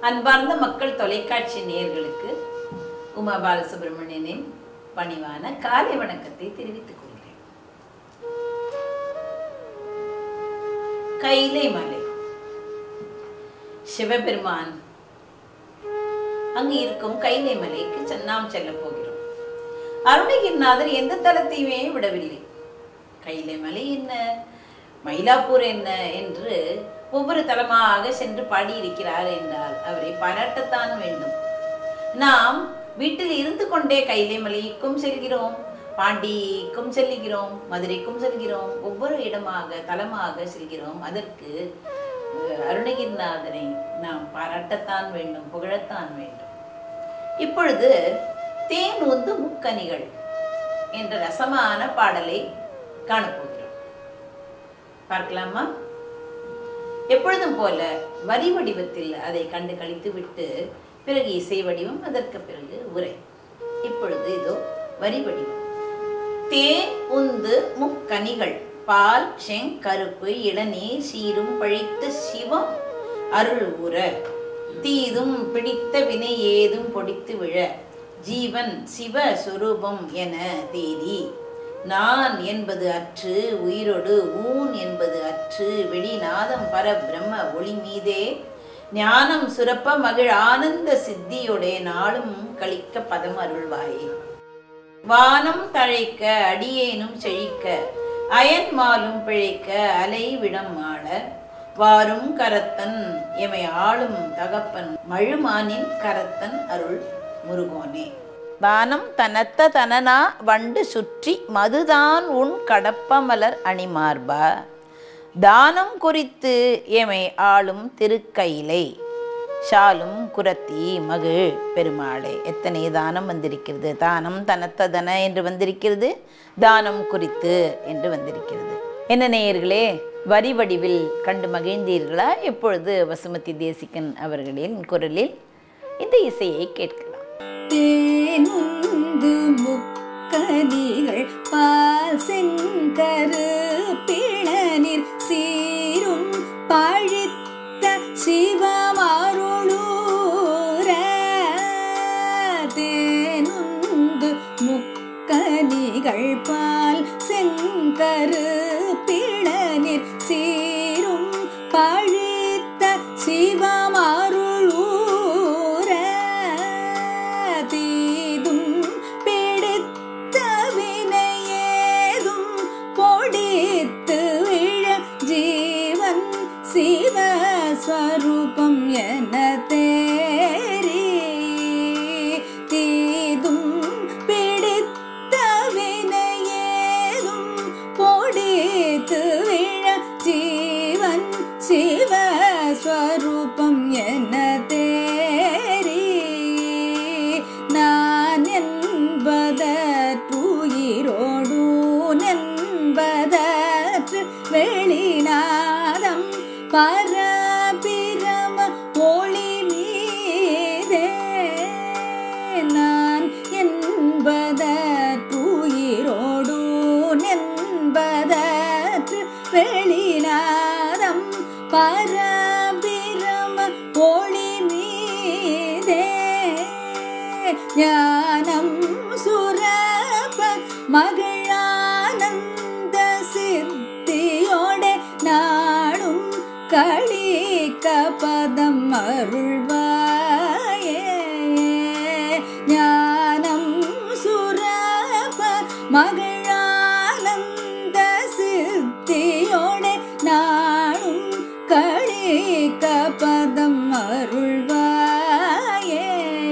அன்பார்ந்த மக்கள் தொலைக்காட்சி நேயர்களுக்கு உமா பாலசுப்ரமணியனின் பணிவான காலை வணக்கத்தை தெரிவித்துக் கொள்கிறேன் கைலை மலை சிவபெருமான் அங்கு இருக்கும் கைலை மலைக்கு செ- நாம் செல்ல போகிறோம் அருணகிரிநாதர் எந்த தலத்தையுமே விடவில்லை கைலை மலை என்ன மயிலாப்பூர் என்ன என்று ஒவ்வொரு தலமாக சென்று பாடியிருக்கிறார் என்றால் அவரை பாராட்டத்தான் வேண்டும் நாம் வீட்டில் இருந்து கொண்டே கைலை மலைக்கும் செல்கிறோம் பாண்டிக்கும் செல்கிறோம் மதுரைக்கும் செல்கிறோம் ஒவ்வொரு இடமாக தலமாக செல்கிறோம் அதற்கு அஹ், அருணகிரிநாதனை நாம் பாராட்டத்தான் வேண்டும் புகழத்தான் வேண்டும் இப்பொழுது தேன் உந்து முக்கனிகள் என்ற ரசமான பாடலை காணப்போகிறோம் பார்க்கலாமா எப்பொழுதும் போல வரி வடிவத்தில் அதை கண்டு கழித்து விட்டு பிறகு இசை வடிவம் அதற்கு பிறகு உரை இப்பொழுது இதோ வரி வடிவம் தேன் உந்து முக்கனிகள் பால் செங்கருப்பு இளநீர் சீரும் பழித்த சிவம் அருள் ஊற தீதும் பிடித்த வினை ஏதும் பொடித்து விழ ஜீவன் சிவ சொரூபம் என தேதி நான் என்பது அற்று உயிரோடு ஊன் என்பது அற்று வெளிநாதம் பர பிரம்ம ஒளி மீதே ஞானம் சுரப்ப மகிழ் ஆனந்த சித்தியோடே நாளும் கழிக்க பதம் அருள்வாயே வானம் தழைக்க அடியேனும் செழிக்க அயன் மாலும் பிழைக்க அலை விடம் ஆள வாரும் கரத்தன் எமை ஆளும் தகப்பன் மழுமானின் கரத்தன் அருள் முருகோனே வானம் தனத்த தனனா வண்டு சுற்றி மதுதான் உன் கடப்பமலர் அணிமார்பா தானம் குறித்து எமை ஆளும் திருக்கையிலை ஷாலும் குரத்தி மகிழ் பெருமாளே எத்தனை தானம் வந்திருக்கிறது தானம் தனத்ததன என்று வந்திருக்கிறது தானம் குறித்து என்று வந்திருக்கிறது என்ன நேயர்களே வரி வடிவில் கண்டு மகிழ்ந்தீர்களா இப்பொழுது வசுமதி தேசிகன் அவர்களின் குரலில் இந்த இசையை கேட்கலாம் தேனுந்து முக்கனிகள் பால் செங்கரு பிளநீர் சீரும் பழித்த சிவமருளூர தேனுந்து முக்கனிகள் பால் செங்கரு பிளநீர் சீரும் பழித்த சிவமருளூர தீதும் பிடித்த வினையேதும் பொடித்து விழ ஜீவன் சிவஸ்வரூபம் என தேரி தீதும் பிடித்த வினையேதும் பொடித்து விழ ஜீவன் சிவஸ்வரூபம் என தேரி நான் என்பதற்றுயிரோடு என்பதற்று வெளிநாதம் பரபிரம ஒளி மீதே நான் என்பதற்றுயிரோடு என்பதற்று வெளிநாதம் பரபிரம ஒளி மீதே ஞானம் சுரப மகிழானந்த சித்தியோட நாடும் களிக்க பதம் அருள்வாயே ஞானம் சுரப மகிழானந்த சித்தியோட நாடும் களிக்க பதம் அருள்வாயே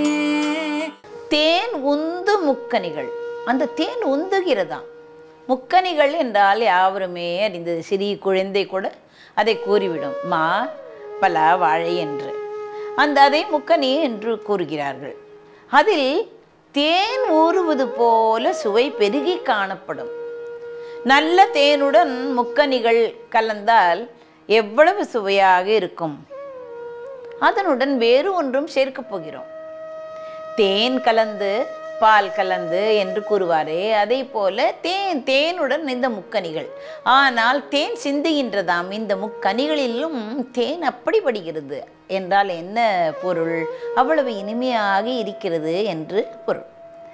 தேன் உந்து முக்கனிகள் அந்த தேன் உந்துகிறதாம் முக்கனிகள் என்றால் யாவருமே அறிந்தது சிறிய குழந்தை கூட அதை கூறிவிடும் மா பலா வாழை என்று அந்த அதை முக்கனி என்று கூறுகிறார்கள் அதில் தேன் ஊறுவது போல சுவை பெருகி காணப்படும் நல்ல தேனுடன் முக்கனிகள் கலந்தால் எவ்வளவு சுவையாக இருக்கும் அதனுடன் வேறு ஒன்றும் சேர்க்கப் போகிறோம் தேன் கலந்து பால் கலந்து என்று கூறுவாரே அதே போல தேன் தேனுடன் இந்த முக்கனிகள் ஆனால் தேன் சிந்துகின்றதாம் இந்த முக்கனிகளிலும் தேன் அப்படிப்படுகிறது என்றால் என்ன பொருள் அவ்வளவு இனிமையாக இருக்கிறது என்று பொருள்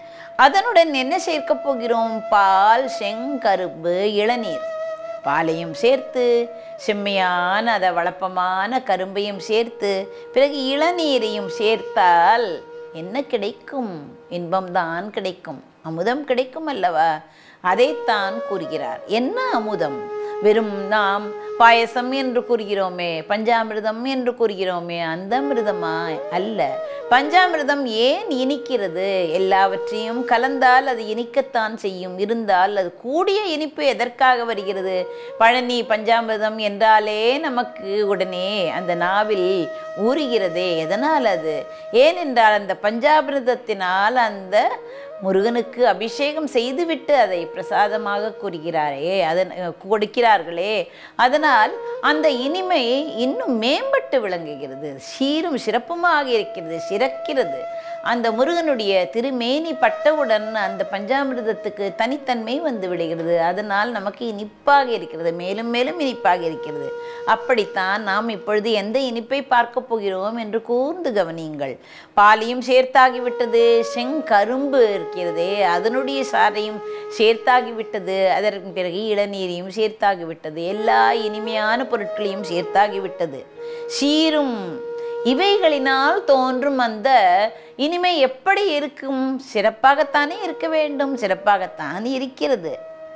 அதனுடன் என்ன சேர்க்கப் போகிறோம் பால் செங்கரும்பு இளநீர் பாலையும் சேர்த்து செம்மையான அதை வளப்பமான கரும்பையும் சேர்த்து பிறகு இளநீரையும் சேர்த்தால் என்ன கிடைக்கும் இன்பம்தான் கிடைக்கும் அமுதம் கிடைக்கும் அல்லவா அதைத்தான் கூறுகிறார் என்ன அமுதம் வெறும் நாம் பாயசம் என்று கூறுகிறோமே பஞ்சாமிர்தம் என்று கூறுகிறோமே அந்த மிருதமா அல்ல பஞ்சாமிர்தம் ஏன் இனிக்கிறது எல்லாவற்றையும் கலந்தால் அது இனிக்கத்தான் செய்யும் இருந்தால் அது கூடிய இனிப்பு எதற்காக வருகிறது பழனி பஞ்சாமிர்தம் என்றாலே நமக்கு உடனே அந்த நாவில் ஊறுகிறதே எதனால் அது ஏனென்றால் அந்த பஞ்சாமிர்தத்தினால் அந்த முருகனுக்கு அபிஷேகம் செய்துவிட்டு அதை பிரசாதமாக கூறுகிறாரே அதன் கொடுக்கிறார்களே அதனால் அந்த இனிமை இன்னும் மேம்பட்டு விளங்குகிறது சீரும் சிறப்புமாக இருக்கிறது சிறக்கிறது அந்த முருகனுடைய திருமேனி பட்டவுடன் அந்த பஞ்சாமிர்தத்துக்கு தனித்தன்மை வந்து விடுகிறது அதனால் நமக்கு இனிப்பாக இருக்கிறது மேலும் மேலும் இனிப்பாக இருக்கிறது அப்படித்தான் நாம் இப்பொழுது எந்த இனிப்பை பார்க்க போகிறோம் என்று கூர்ந்து கவனியுங்கள் பாலையும் சேர்த்தாகிவிட்டது செங்கரும்பு இருக்கிறதே அதனுடைய சாரையும் சேர்த்தாகிவிட்டது அதற்கு பிறகு இளநீரையும் சேர்த்தாகிவிட்டது எல்லா இனிமையான பொருட்களையும் சேர்த்தாகிவிட்டது சீரும் இவைகளினால் தோன்றும் அந்த இனிமை எப்படி இருக்கும் சிறப்பாகத்தானே இருக்க வேண்டும் சிறப்பாகத்தான் இருக்கிறது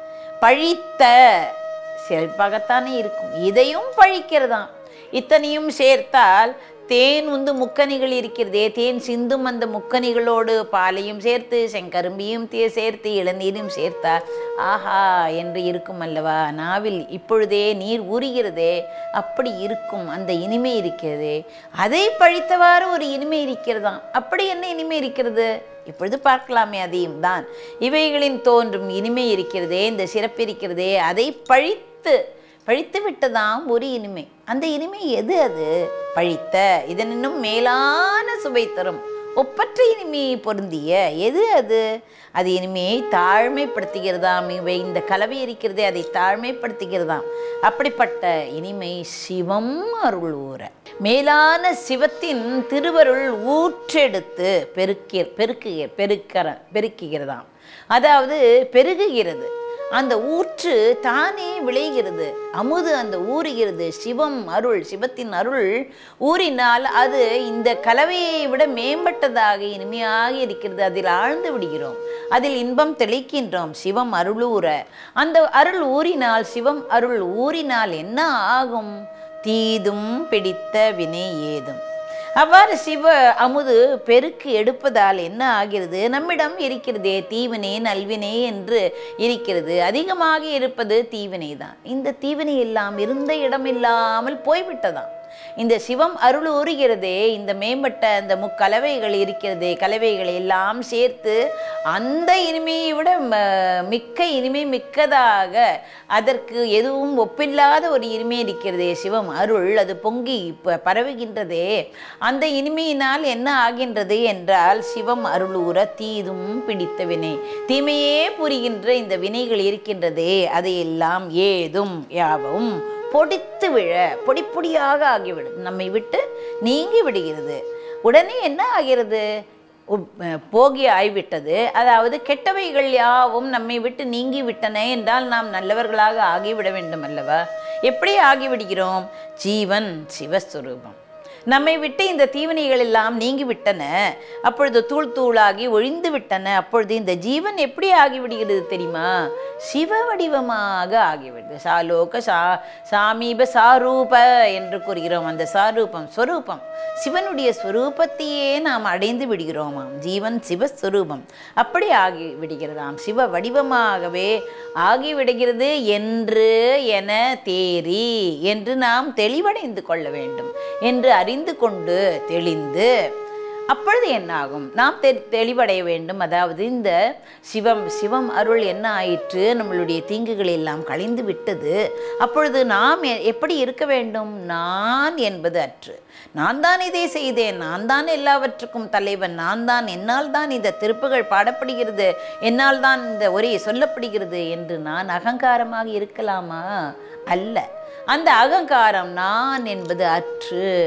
பழித்த சிறப்பாகத்தானே இருக்கும் இதையும் பழிக்கிறதாம் இத்தனையும் சேர்த்தால் தேன் வந்து முக்கணிகள் இருக்கிறதே தேன் சிந்தும் அந்த முக்கணிகளோடு பாலையும் சேர்த்து செங்கரும்பியும் தே சேர்த்து இளநீரும் சேர்த்தால் ஆஹா என்று இருக்கும் அல்லவா நாவில் இப்பொழுதே நீர் ஊறுகிறதே அப்படி இருக்கும் அந்த இனிமை இருக்கிறதே அதை பழித்தவாறு ஒரு இனிமை இருக்கிறதாம் அப்படி என்ன இனிமை இருக்கிறது இப்பொழுது பார்க்கலாமே அதையும் தான் இவைகளின் தோன்றும் இனிமை இருக்கிறதே இந்த சிறப்பு இருக்கிறதே அதை பழித்து பழித்து விட்டதாம் ஒரு இனிமை அந்த இனிமை எது அது பழித்த இதனினும் மேலான சுவை தரும் ஒப்பற்ற இனிமையை பொருந்திய எது அது அது இனிமையை தாழ்மைப்படுத்துகிறதாம் இவை இந்த கலவை இருக்கிறதே அதை தாழ்மைப்படுத்துகிறதாம் அப்படிப்பட்ட இனிமை சிவம் அருள் ஊற மேலான சிவத்தின் திருவருள் ஊற்றெடுத்து பெருக்கி பெருக்குக பெருக்கிற பெருக்குகிறதாம் அதாவது பெருகுகிறது அந்த ஊற்று தானே விளைகிறது அமுது அந்த ஊறுகிறது சிவம் அருள் சிவத்தின் அருள் ஊறினால் அது இந்த கலவையை விட மேம்பட்டதாக இனிமையாக இருக்கிறது அதில் ஆழ்ந்து விடுகிறோம் அதில் இன்பம் தெளிக்கின்றோம் சிவம் அருளூற அந்த அருள் ஊறினால் சிவம் அருள் ஊறினால் என்ன ஆகும் தீதும் பிடித்த வினை ஏதும் அவ்வாறு சிவ அமுது பெருக்கு எடுப்பதால் என்ன ஆகிறது நம்மிடம் இருக்கிறதே தீவினை நல்வினை என்று இருக்கிறது அதிகமாக இருப்பது தீவினை தான் இந்த தீவினை எல்லாம் இருந்த இடம் இல்லாமல் போய்விட்டதாம் இந்த சிவம் அருள் உருகிறதே இந்த மேம்பட்ட அந்த முக்கலவைகள் இருக்கிறதே கலவைகளை எல்லாம் சேர்த்து அந்த இனிமையை விட ம- மிக்க இனிமை மிக்கதாக அதற்கு எதுவும் ஒப்பில்லாத ஒரு இனிமை இருக்கிறதே சிவம் அருள் அது பொங்கி ப- பரவுகின்றதே அந்த இனிமையினால் என்ன ஆகின்றது என்றால் சிவம் அருளூர தீதும் பிடித்த வினை தீமையே புரிகின்ற இந்த வினைகள் இருக்கின்றதே அதையெல்லாம் ஏதும் யாவும் பொடித்து விழ பொடி பொடியாக ஆகிவிடும் நம்மை விட்டு நீங்கி விடுகிறது உடனே என்ன ஆகிறது உப்- அஹ் போகி ஆய்விட்டது அதாவது கெட்டவைகள் யாவும் நம்மை விட்டு நீங்கி விட்டன என்றால் நாம் நல்லவர்களாக ஆகிவிட வேண்டும் அல்லவா எப்படி ஆகிவிடுகிறோம் ஜீவன் சிவஸ்வரூபம் நம்மை விட்டு இந்த தீவனைகள் எல்லாம் நீங்கி விட்டன அப்பொழுது தூள் தூளாகி ஒழிந்து விட்டன அப்பொழுது இந்த ஜீவன் எப்படி ஆகிவிடுகிறது தெரியுமா சிவ வடிவமாக ஆகிவிடுது சாலோக சா சாமீப சாரூப என்று கூறுகிறோம் அந்த சாரூபம் ஸ்வரூபம் சிவனுடைய ஸ்வரூபத்தையே நாம் அடைந்து விடுகிறோமாம் ஜீவன் சிவஸ்வரூபம் அப்படி ஆகி விடுகிறதாம் சிவ வடிவமாகவே ஆகிவிடுகிறது என்று என தேறி என்று நாம் தெளிவடைந்து கொள்ள வேண்டும் என்று அறிந்து கொண்டு தெளிந்து அப்பொழுது என்ன ஆகும் நாம் தெ தெளிவடைய வேண்டும் அதாவது இந்த சிவம் சிவம் அருள் என்ன ஆயிற்று நம்மளுடைய தீங்குகள் எல்லாம் கழிந்து விட்டது அப்பொழுது நாம் எ- எப்படி இருக்க வேண்டும் நான் என்பது அற்று நான் தான் இதை செய்தேன் நான் தான் எல்லாவற்றுக்கும் தலைவன் நான் தான் என்னால் தான் இந்த திருப்புகள் பாடப்படுகிறது என்னால் தான் இந்த உரை சொல்லப்படுகிறது என்று நான் அகங்காரமாக இருக்கலாமா அல்ல அந்த அகங்காரம் நான் என்பது அற்று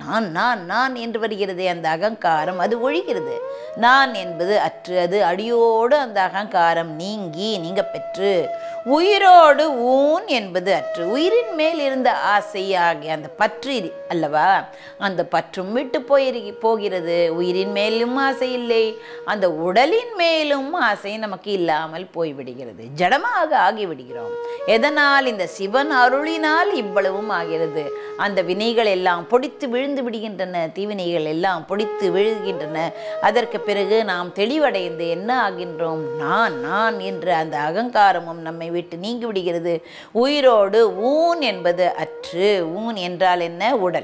நான் நான் நான் என்று வருகிறதே அந்த அகங்காரம் அது ஒழிகிறது நான் என்பது அற்று அது அடியோடு அந்த அகங்காரம் நீங்கி நீங்க பெற்று உயிரோடு ஊன் என்பது அற்று உயிரின் மேல் இருந்த ஆசை ஆகிய அந்த பற்று இரு- அல்லவா அந்த பற்றும் விட்டு போயிரு போகிறது உயிரின் மேலும் ஆசை இல்லை அந்த உடலின் மேலும் ஆசை நமக்கு இல்லாமல் போய்விடுகிறது ஜடமாக ஆகிவிடுகிறோம் எதனால் இந்த சிவன் அருளினால் இவ்வளவும் ஆகிறது அந்த வினைகள் எல்லாம் பொடித்து விழுந்து விடுகின்றன தீவினைகள் எல்லாம் பொடித்து விழுகின்றன அதற்கு பிறகு நாம் தெளிவடைந்து என்ன ஆகின்றோம் நான் நான் என்ற அந்த அகங்காரமும் நம்மை விட்டு நீங்கி விடுகிறது உயிரோடு ஊன் என்பது அற்று ஊன் என்றால் என்ன உடல்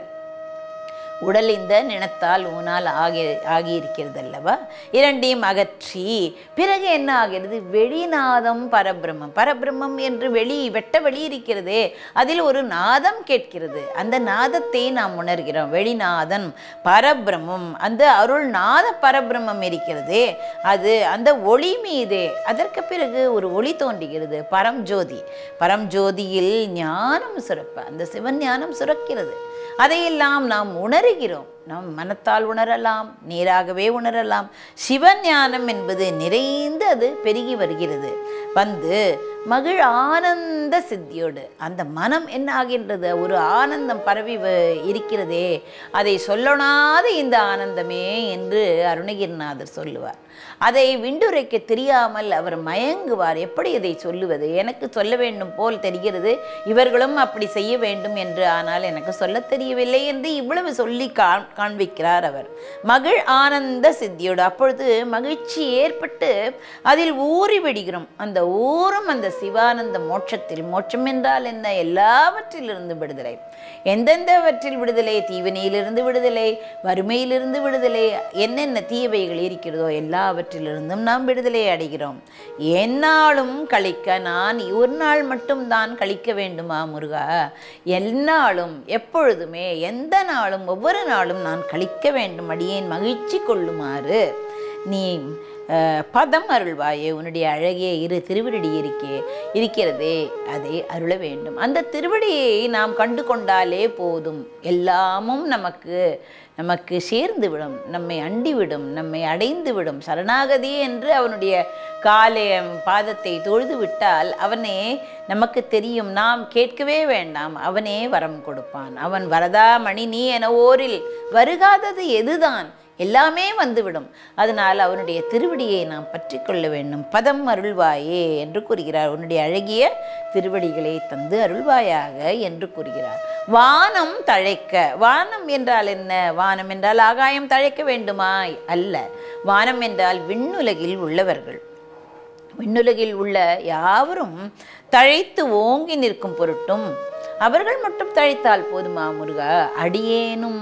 உடல் இந்த நினத்தால் ஊனால் ஆகி ஆகியிருக்கிறது அல்லவா இரண்டையும் அகற்றி பிறகு என்ன ஆகிறது வெளிநாதம் பரபிரம்மம் பரபிரம்மம் என்று வெளி வெட்ட வெளி இருக்கிறதே அதில் ஒரு நாதம் கேட்கிறது அந்த நாதத்தை நாம் உணர்கிறோம் வெளிநாதன் பரபிரம்மம் அந்த அருள் நாத பரபிரம்மம் இருக்கிறதே அது அந்த ஒளி மீதே அதற்கு பிறகு ஒரு ஒளி தோன்றுகிறது பரம்ஜோதி பரம்ஜோதியில் ஞானம் சுரப்ப அந்த சிவன் ஞானம் சுரக்கிறது அதையெல்லாம் நாம் உணர்கிறோம் நாம் மனத்தால் உணரலாம் நேராகவே உணரலாம் சிவஞானம் என்பது நிறைந்து அது பெருகி வருகிறது வந்து மகிழ் ஆனந்த சித்தியோடு அந்த மனம் என்ன ஆகின்றது ஒரு ஆனந்தம் பரவி வ- இருக்கிறதே அதை சொல்லணாத இந்த ஆனந்தமே என்று அருணகிரிநாதர் சொல்லுவார் அதை விண்டுரைக்க தெரியாமல் அவர் மயங்குவார் எப்படி இதை சொல்லுவது எனக்கு சொல்ல வேண்டும் போல் தெரிகிறது இவர்களும் அப்படி செய்ய வேண்டும் என்று ஆனால் எனக்கு சொல்லத் தெரியவில்லை என்று இவ்வளவு சொல்லி காண் காண்பிக்கிறார் அவர் மகிழ் ஆனந்த சித்தியோடு அப்பொழுது மகிழ்ச்சி ஏற்பட்டு அதில் ஊறி விடுகிறோம் அந்த ஊரும் அந்த சிவானந்த மோட்சத்தில் மோட்சம் என்றால் என்ன எல்லாவற்றிலிருந்து விடுதலை எந்தெந்தவற்றில் விடுதலை தீவினையிலிருந்து விடுதலை வறுமையிலிருந்து விடுதலை என்னென்ன தீயவைகள் இருக்கிறதோ எல்லாவற்றிலிருந்தும் நாம் விடுதலை அடைகிறோம் எந்நாளும் கழிக்க நான் ஒரு நாள் மட்டும் தான் கழிக்க வேண்டுமா முருகா எந்நாளும் எப்பொழுதுமே எந்த நாளும் ஒவ்வொரு நாளும் நான் கழிக்க வேண்டும் அடியேன் மகிழ்ச்சி கொள்ளுமாறு நீ அஹ், பதம் அருள்வாயே உன்னுடைய அழகிய இரு திருவிடி இருக்கே இருக்கிறதே அதை அருள வேண்டும் அந்த திருவடியை நாம் கண்டு கொண்டாலே போதும் எல்லாமும் நமக்கு நமக்கு சேர்ந்து விடும் நம்மை அண்டிவிடும் நம்மை அடைந்து விடும் சரணாகதி என்று அவனுடைய காலை பாதத்தை தொழுது விட்டால் அவனே நமக்கு தெரியும் நாம் கேட்கவே வேண்டாம் அவனே வரம் கொடுப்பான் அவன் வரதா மணி நீ என ஓரில் வருகாதது எதுதான் எல்லாமே வந்துவிடும் அதனால் அவனுடைய திருவடியை நாம் பற்றி கொள்ள வேண்டும் பதம் அருள்வாயே என்று கூறுகிறார் உன்னுடைய அழகிய திருவடிகளை தந்து அருள்வாயாக என்று கூறுகிறார் வானம் தழைக்க வானம் என்றால் என்ன வானம் என்றால் ஆகாயம் தழைக்க வேண்டுமாய் அல்ல வானம் என்றால் விண்ணுலகில் உள்ளவர்கள் விண்ணுலகில் உள்ள யாவரும் தழைத்து ஓங்கி நிற்கும் பொருட்டும் அவர்கள் மட்டும் தழைத்தால் போதுமா முருகா அடியேனும்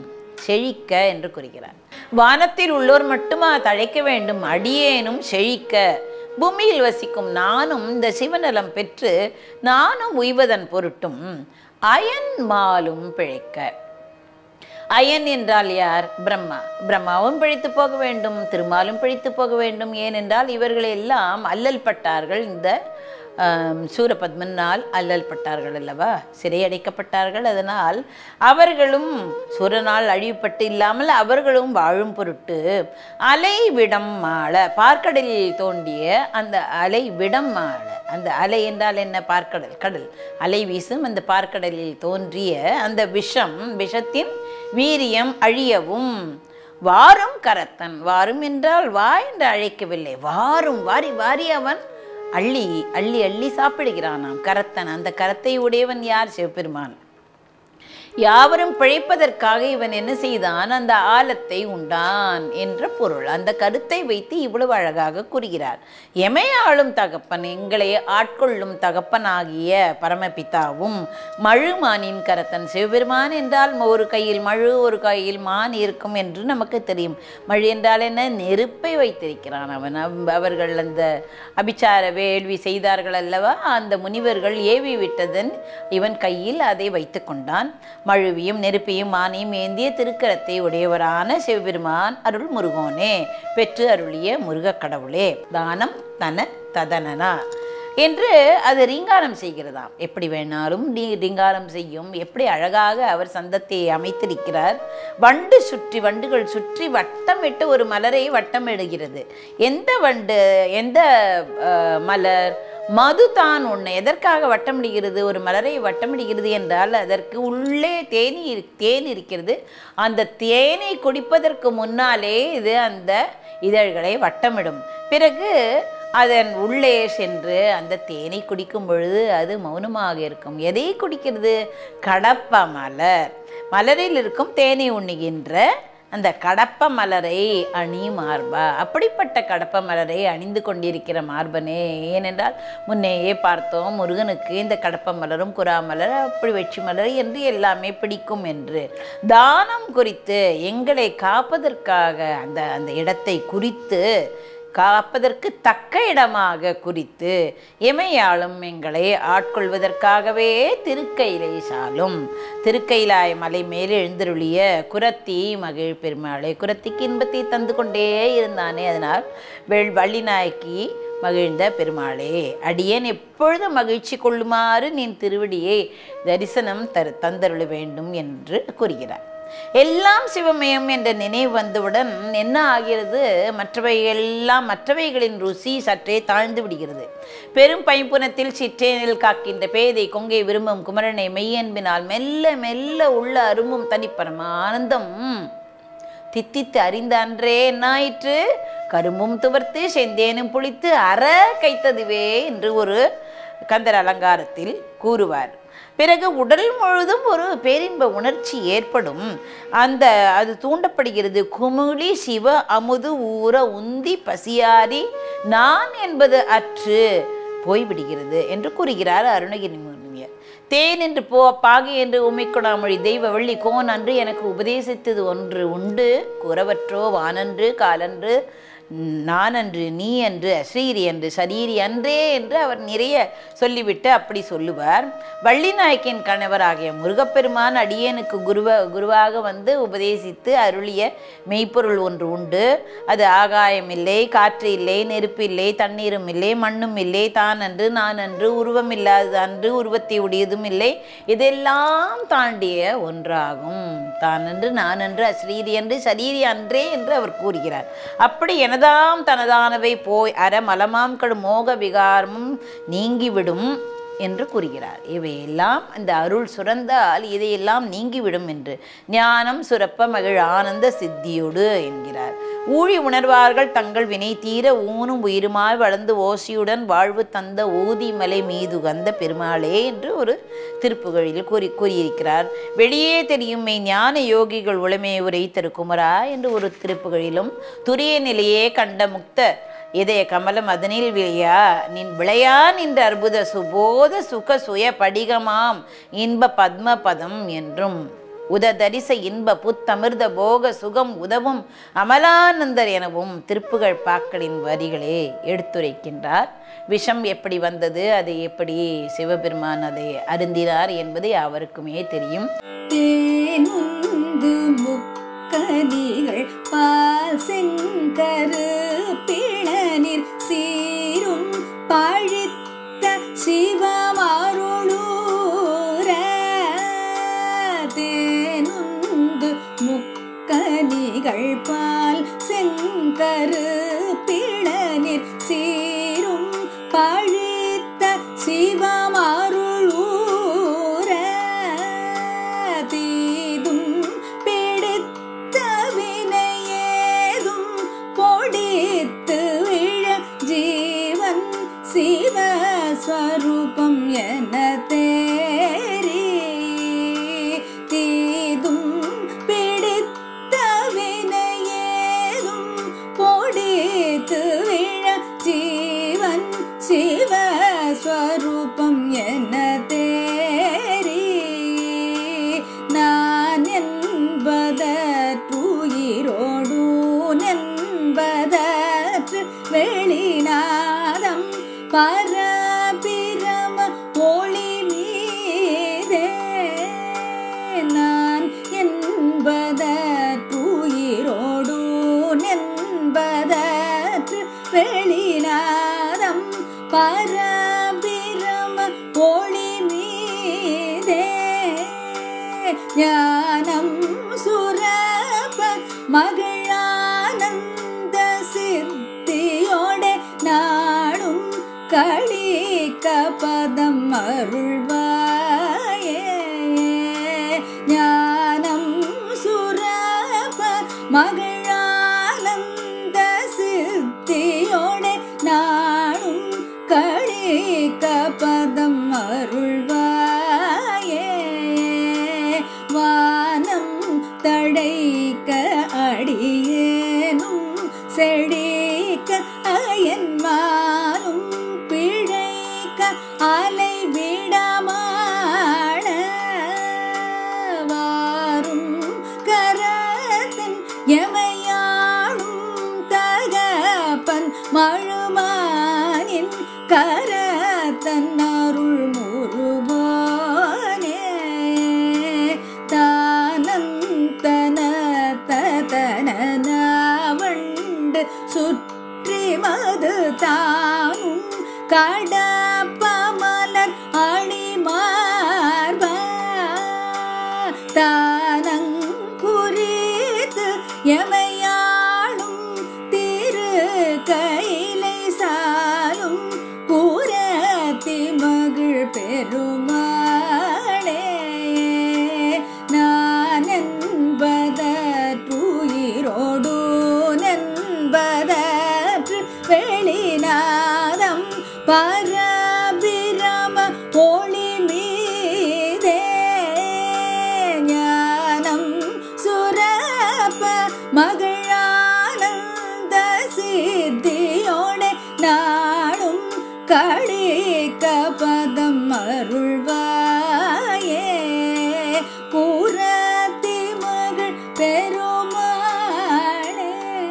செழிக்க என்று கூறுகிறார் வானத்தில் உள்ளோர் மட்டுமா தழைக்க வேண்டும் அடியேனும் செழிக்க பூமியில் வசிக்கும் நானும் இந்த சிவநலம் பெற்று நானும் உய்வதன் பொருட்டும் அயன் மாலும் பிழைக்க அயன் என்றால் யார் பிரம்மா பிரம்மாவும் பிழைத்து போக வேண்டும் திருமாலும் பிழைத்து போக வேண்டும் ஏனென்றால் இவர்கள் எல்லாம் அல்லல் பட்டார்கள் இந்த ஆம், சூரபத்மனால் அல்லல் பட்டார்கள் அல்லவா சிறையடைக்கப்பட்டார்கள் அதனால் அவர்களும் சூரனால் அழிவுப்பட்டு இல்லாமல் அவர்களும் வாழும் பொருட்டு அலை விடம் மாள பார்க்கடலில் தோண்டிய அந்த அலை விடம் மாள அந்த அலை என்றால் என்ன பார்க்கடல் கடல் அலை வீசும் அந்த பார்க்கடலில் தோன்றிய அந்த விஷம் விஷத்தின் வீரியம் அழியவும் வாரும் கரத்தன் வாரும் என்றால் வா என்று அழைக்கவில்லை வாரும் வாரி வாரி அவன் அள்ளி அள்ளி அள்ளி சாப்பிடுகிறானாம் கரத்தன் அந்த கரத்தை உடையவன் யார் சிவபெருமான் யாவரும் பிழைப்பதற்காக இவன் என்ன செய்தான் அந்த ஆலத்தை உண்டான் என்ற பொருள் அந்த கருத்தை வைத்து இவ்வளவு அழகாக கூறுகிறார் எமையாளும் தகப்பன் எங்களை ஆட்கொள்ளும் தகப்பனாகிய பரமபிதாவும் மழுமானின் கரத்தன் சிவபெருமான் என்றால் ஒரு கையில் மழு ஒரு கையில் மான் இருக்கும் என்று நமக்கு தெரியும் மழு என்றால் என்ன நெருப்பை வைத்திருக்கிறான் அவன் அவ்- அவர்கள் அந்த அபிச்சார வேள்வி செய்தார்கள் அல்லவா அந்த முனிவர்கள் ஏவி விட்டதன் இவன் கையில் அதை வைத்து கொண்டான் மழுவியும் நெருப்பியும் மானியும் ஏந்திய திருக்கரத்தை உடையவரான சிவபெருமான் அருள் முருகோனே பெற்று அருளிய முருகக் கடவுளே தானம் தன ததனனா என்று அது ரீங்காரம் செய்கிறதாம் எப்படி வேணாலும் ரீ- ரீங்காரம் செய்யும் எப்படி அழகாக அவர் சந்தத்தை அமைத்திருக்கிறார் வண்டு சுற்றி வண்டுகள் சுற்றி வட்டமிட்டு ஒரு மலரை வட்டமிடுகிறது எந்த வண்டு எந்த அஹ், மலர் மது தான் உன்னை எதற்காக வட்டமிடுகிறது ஒரு மலரை வட்டமிடுகிறது என்றால் அதற்கு உள்ளே தேனி இரு- தேன் இருக்கிறது அந்த தேனை குடிப்பதற்கு முன்னாலே இது அந்த இதழ்களை வட்டமிடும் பிறகு அதன் உள்ளே சென்று அந்த தேனை குடிக்கும் பொழுது அது மௌனமாக இருக்கும் எதை குடிக்கிறது கடப்ப மலர் மலரில் இருக்கும் தேனை உண்ணுகின்ற அந்த கடப்ப மலரை அணி மார்பா அப்படிப்பட்ட கடப்ப மலரை அணிந்து கொண்டிருக்கிற மார்பனே ஏனென்றால் முன்னேயே பார்த்தோம் முருகனுக்கு இந்த கடப்ப மலரும் குறா மலர் அப்படி வெற்றி மலர் என்று எல்லாமே பிடிக்கும் என்று தானம் குறித்து எங்களை காப்பதற்காக அந்த அந்த இடத்தை குறித்து காப்பதற்கு தக்க இடமாக குறித்து இமையாளும் எங்களை ஆட்கொள்வதற்காகவே திருக்கையிலை சாலும் திருக்கைலாய மலை மேல் எழுந்தருளிய குரத்தி மகிழ் பெருமாளே குரத்திக்கு இன்பத்தை தந்து கொண்டே இருந்தானே அதனால் வெள் வள்ளிநாயக்கி மகிழ்ந்த பெருமாளே அடியேன் எப்பொழுதும் மகிழ்ச்சி கொள்ளுமாறு நின் திருவடியை தரிசனம் தரு தந்தருள வேண்டும் என்று கூறுகிறார் எல்லாம் சிவமயம் என்ற நினைவு வந்தவுடன் என்ன ஆகிறது மற்றவை எல்லாம் மற்றவைகளின் ருசி சற்றே தாழ்ந்து விடுகிறது பெரும் பைம்புனத்தில் சிற்றேனில் காக்கின்ற பேதை கொங்கை விரும்பும் குமரனை மெய்யன்பினால் மெல்ல மெல்ல உள்ள அரும்பும் தனிப்பரம ஆனந்தம் தித்தித்து அறிந்த அன்றே என்னாயிற்று கரும்பும் துவர்த்து செந்தேனும் புளித்து அற கைத்ததுவே என்று ஒரு கந்தர் அலங்காரத்தில் கூறுவார் பிறகு உடல் முழுதும் ஒரு பேரின்ப உணர்ச்சி ஏற்படும் அந்த அது தூண்டப்படுகிறது குமிழி சிவ அமுது ஊற உந்தி பசியாரி நான் என்பது அற்று போய்விடுகிறது என்று கூறுகிறார் அருணகிரி முனியர் தேன் என்று போ பாகு என்று உமைக்கொடாமொழி தெய்வ வள்ளி கோன் அன்று எனக்கு உபதேசித்தது ஒன்று உண்டு குறவற்றோ வானன்று காலன்று நான் அன்று நீ அன்று அஸ்ரீரி அன்று சரீரி அன்றே என்று அவர் நிறைய சொல்லிவிட்டு அப்படி சொல்லுவார் வள்ளி நாயக்கின் கணவராகிய முருகப்பெருமான் அடியேனுக்கு குருவ குருவாக வந்து உபதேசித்து அருளிய மெய்ப்பொருள் ஒன்று உண்டு அது ஆகாயம் இல்லை காற்று இல்லை நெருப்பு இல்லை தண்ணீரும் இல்லை மண்ணும் இல்லை தான் அன்று நான் அன்று உருவம் இல்லாதது அன்று உருவத்தை உடையதும் இல்லை இதெல்லாம் தாண்டிய ஒன்றாகும் தான் அன்று நான் அன்று அஸ்ரீரி அன்று சரீரி அன்றே என்று அவர் கூறுகிறார் அப்படி எனதாம் தனதானவை போய் அற மலமாம் கடு மோக விகாரமும் நீங்கிவிடும் என்று கூறுகிறார் இவையெல்லாம் இந்த அருள் சுரந்தால் இதையெல்லாம் நீங்கிவிடும் என்று ஞானம் சுரப்ப மகிழ் ஆனந்த சித்தியோடு என்கிறார் ஊழி உணர்வார்கள் தங்கள் வினை தீர ஊனும் உயிருமாய் வளர்ந்து ஓசியுடன் வாழ்வு தந்த ஊதிமலை மீது கந்த பெருமாளே என்று ஒரு திருப்புகழில் கூறி கூறியிருக்கிறார் வெளியே தெரியும் மெய் ஞான யோகிகள் உளமே உரை குமரா என்று ஒரு திருப்புகழிலும் துரிய நிலையே கண்ட முக்த இதய கமலம் அதனில் விளையா நின் விளையா நின்ற அற்புத சுபோத சுக சுய படிகமாம் இன்ப பத்ம பதம் என்றும் உததரிச இன்ப புத்தமிர்த போக சுகம் உதவும் அமலானந்தர் எனவும் திருப்புகழ் பாக்களின் வரிகளே எடுத்துரைக்கின்றார் விஷம் எப்படி வந்தது அதை எப்படி சிவபெருமான் அதை அருந்தினார் என்பது அவருக்குமே தெரியும் தேனுந்து முக்கனிகள் பால் செங்கரு பிளனிர் சீரும் பழித்த சிவமாருளூர தேனுந்து முக்கனிகள் பால் செங்கரு பிளனிர் சீரும் பழித்த சிவமாருளூர தீதும் பிடித்த வினையேதும் பொடித்து விழ ஜீவன் சிவஸ்வரூபம் என தேரி தீதும் பிடித்த வினையேதும் பொடித்து விழ ஜீவன் சிவஸ்வரூபம் என தேரி நான் என்பதற்றுயிரோடு என்பதற்று வெளிநாதம் பரபிரம ஒளி மீதே நான் என்பதற்றுயிரோடு என்பதற்று வெளிநாதம் பரபிரம ஞானம் சுரப மகிழானந்த சித்தியோட நாடும் களிக்க பதம் அருள்வாயே ஞானம் சுரப மகிழானந்த சித்தியோட நாடும் களிக்க பதம் அருள்வாயே வானம் தடைக்க அடியேனும் செழிக்க அயன்மானும் பிழைக்க அலை விடமாட வாரும் கரத்தன் எமையாளும் தகப்பன் மழுமானின் கரத்தன் அருள் முருகோனே தானந்தன ததனவண்டு சுற்றி மது தானும் கடப்பமலர் அணிமார்ப தானங்குறித்து எமையாளும் திரு கைலை சாலும் பூரத்தி மகிழ் பெருமாளே நான் என்பதற்றுயிரோடு நண்பதற்று வெளிநாதம் பரபிரம ஒளி மீதே ஞானம் சுரப்ப மகிழானந்த சித்தியோட நாடும் கடிக்க பதம் அருள்வாயே பூரத்தி மகள் பெருமாளே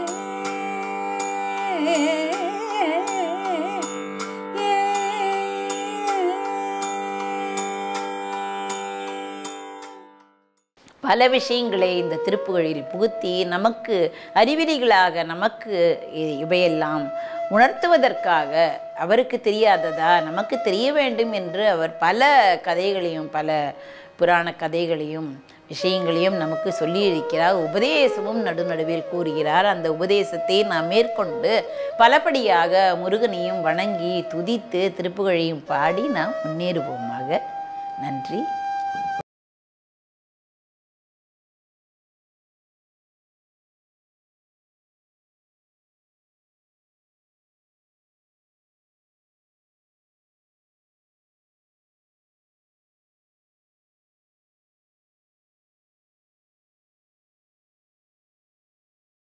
பல விஷயங்களை இந்த திருப்புகழில் புகுத்தி நமக்கு அறிவிலிகளாக நமக்கு இ- இவையெல்லாம் உணர்த்துவதற்காக அவருக்கு தெரியாததா நமக்கு தெரிய வேண்டும் என்று அவர் பல கதைகளையும் பல புராண கதைகளையும் விஷயங்களையும் நமக்கு சொல்லியிருக்கிறார் உபதேசமும் நடுநடுவில் கூறுகிறார் அந்த உபதேசத்தை நாம் மேற்கொண்டு பலபடியாக முருகனையும் வணங்கி துதித்து திருப்புகழையும் பாடி நாம் முன்னேறுவோமாக நன்றி